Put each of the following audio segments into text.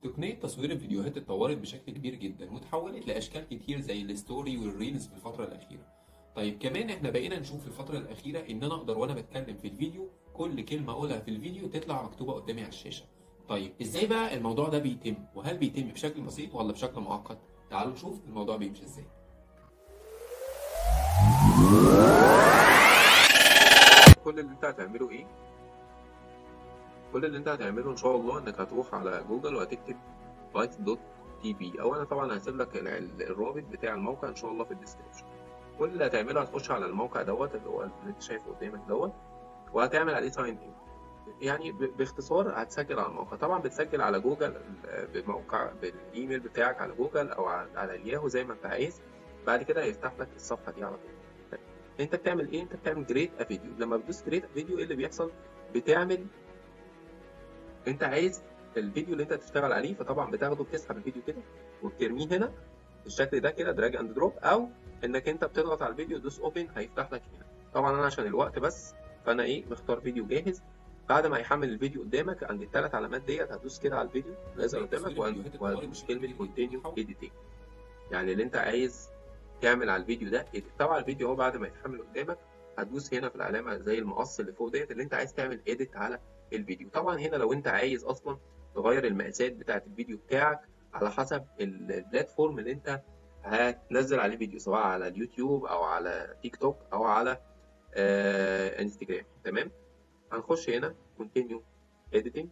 تقنية تصوير الفيديوهات اتطورت بشكل كبير جدا وتحولت لأشكال كتير زي الستوري والريلز في الفترة الأخيرة. طيب كمان احنا بقينا نشوف في الفترة الأخيرة إن أنا أقدر وأنا بتكلم في الفيديو كل كلمة أقولها في الفيديو تطلع مكتوبة قدامي على الشاشة. طيب إزاي بقى الموضوع ده بيتم؟ وهل بيتم بشكل بسيط ولا بشكل معقد؟ تعالوا نشوف الموضوع بيمشي إزاي. كل اللي انت هتعمله ايه كل اللي انت هتعمله ان شاء الله انك هتروح على جوجل وهتكتب لايت دوت تي في او انا طبعا هسيب لك ال- ال- الرابط بتاع الموقع ان شاء الله في الديسكربشن كل اللي هتعمله هتخش على الموقع دوت اللي هو اللي انت شايفه قدامك دوت وهتعمل عليه ساين ان يعني ب- باختصار هتسجل على الموقع طبعا بتسجل على جوجل ال- بموقع بالايميل بتاعك على جوجل او على على الياهو زي ما انت عايز بعد كده هيفتح لك الصفحه دي على طول انت بتعمل ايه انت بتعمل جريت ا فيديو لما بتدوس جريت ا فيديو ايه اللي بيحصل بتعمل انت عايز الفيديو اللي انت تشتغل عليه فطبعا بتاخده بتسحب الفيديو كده وبترميه هنا بالشكل ده كده دراج اند دروب او انك انت بتضغط على الفيديو دوس اوبن هيفتح لك هنا طبعا انا عشان الوقت بس فانا ايه مختار فيديو جاهز بعد ما يحمل الفيديو قدامك عند الثلاث علامات ديت هتدوس كده على الفيديو لازم قدامك وهتدوس كلمه كونتينيو اديتنج يعني اللي انت عايز تعمل على الفيديو ده edit. طبعا الفيديو هو بعد ما يتحمل قدامك هتدوس هنا في العلامه زي المقص اللي فوق ديت اللي انت عايز تعمل اديت على الفيديو طبعا هنا لو انت عايز اصلا تغير المقاسات بتاعه الفيديو بتاعك على حسب ال- البلاتفورم اللي انت هتنزل عليه فيديو سواء على اليوتيوب او على تيك توك او على آه انستجرام تمام هنخش هنا continue editing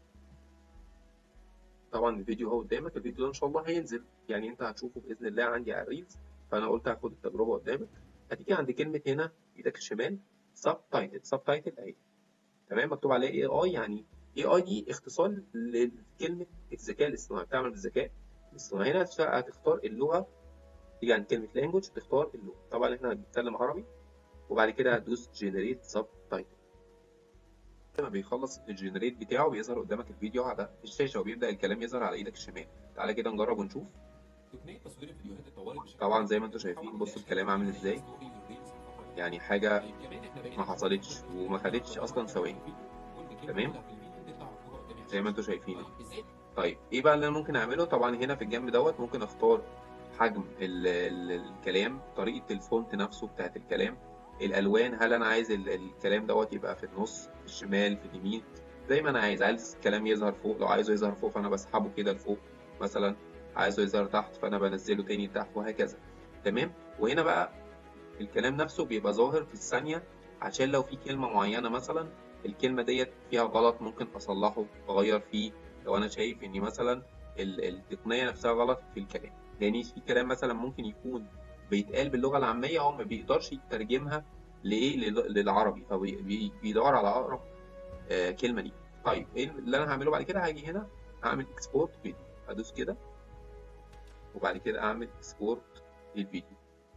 طبعا الفيديو اهو قدامك الفيديو ده ان شاء الله هينزل يعني انت هتشوفه باذن الله عندي على الريلز فانا قلت هاخد التجربه قدامك هتيجي عند كلمه هنا ايدك الشمال سب تايتل سب تايتل اهي تمام مكتوب عليها اي اي يعني اي اي دي اختصار لكلمه الذكاء الاصطناعي بتعمل بالذكاء الاصطناعي هنا هتشت- هتختار اللغه تيجي عند كلمه لانجوج تختار اللغه طبعا احنا هنتكلم عربي وبعد كده هتدوس جنريت سب تايتل لما بيخلص الجنريت بتاعه بيظهر قدامك الفيديو على الشاشه وبيبدا الكلام يظهر على ايدك الشمال تعالى كده نجرب ونشوف تقنية تصوير الفيديوهات اتطورت بشكل طبعا زي ما انتم شايفين بصوا الكلام عامل ازاي يعني حاجه ما حصلتش وما خدتش اصلا ثواني تمام زي ما انتم شايفين طيب ايه بقى اللي انا ممكن اعمله طبعا هنا في الجنب دوت ممكن اختار حجم ال ال الكلام طريقه الفونت نفسه بتاعت الكلام الالوان هل انا عايز ال الكلام دوت يبقى في النص في الشمال في اليمين زي ما انا عايز عايز الكلام يظهر فوق لو عايزه يظهر فوق فانا بسحبه كده لفوق مثلا عايزه يظهر تحت فانا بنزله تاني لتحت وهكذا تمام وهنا بقى الكلام نفسه بيبقى ظاهر في الثانيه عشان لو في كلمه معينه مثلا الكلمه ديت فيها غلط ممكن اصلحه اغير فيه لو انا شايف ان مثلا ال- التقنيه نفسها غلط في الكلام لان في كلام مثلا ممكن يكون بيتقال باللغه العاميه هو ما بيقدرش يترجمها لايه لل- للعربي فبيدور على اقرب آه، كلمه ليه طيب ايه اللي انا هعمله بعد كده هاجي هنا هعمل اكسبورت فيديو هدوس كده وبعد كده اعمل اكسبورت للفيديو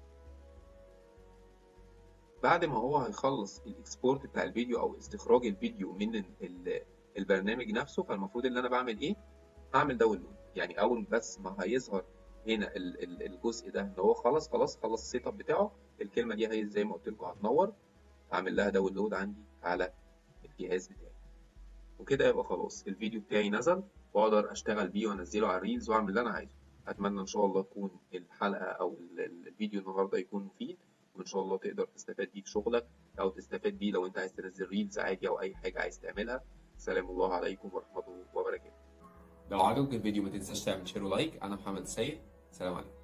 بعد ما هو هيخلص الاكسبورت بتاع الفيديو او استخراج الفيديو من ال- ال- البرنامج نفسه فالمفروض ان انا بعمل ايه هعمل داونلود يعني اول بس ما هيظهر هنا ال- ال- الجزء ده ان هو خلاص خلاص خلص السيت اب بتاعه الكلمه دي هي زي ما قلت لكم هتنور هعمل لها داونلود عندي على الجهاز بتاعي وكده يبقى خلاص الفيديو بتاعي نزل واقدر اشتغل بيه وانزله على الريلز واعمل اللي انا عايزه اتمنى ان شاء الله تكون الحلقه او ال- ال- الفيديو النهارده يكون مفيد وان شاء الله تقدر تستفاد بيه في شغلك او تستفاد بيه لو انت عايز تنزل ريلز عادي او اي حاجه عايز تعملها سلام الله عليكم ورحمه الله وبركاته لو عجبك الفيديو ما تنساش تعمل شير ولايك انا محمد السيد سلام عليكم